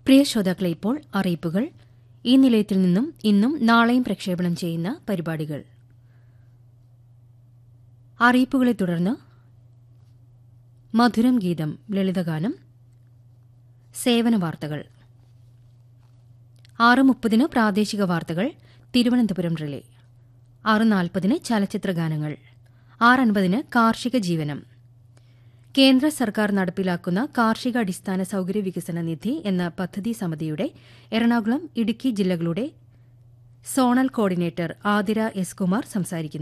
പ്രിയ ശ്രോതാക്കളെ ഇപ്പോൾ അറിയിപ്പുകൾ ഈ നിലയത്തിൽ നിന്നും ഇന്നും നാളെയും പ്രക്ഷേപണം ചെയ്യുന്ന പരിപാടികൾ അറിയിപ്പുകളെ തുടർന്ന് മധുരം ഗീതം ലളിതഗാനം സേവന വാർത്തകൾ ആറ് മുപ്പതിന് പ്രാദേശിക വാർത്തകൾ തിരുവനന്തപുരം റിലേ ആറ് നാൽപ്പതിന് ചലച്ചിത്ര ഗാനങ്ങൾ ആറ് അൻപതിന് കാർഷിക ജീവനം കേന്ദ്ര സർക്കാർ നടപ്പിലാക്കുന്ന കാർഷിക അടിസ്ഥാന സൌകര്യ വികസന നിധി എന്ന പദ്ധതി സമിതിയുടെ എറണാകുളം ഇടുക്കി ജില്ലകളുടെ zonal coordinator Athira S Kumar സംസാരിക്കുന്നു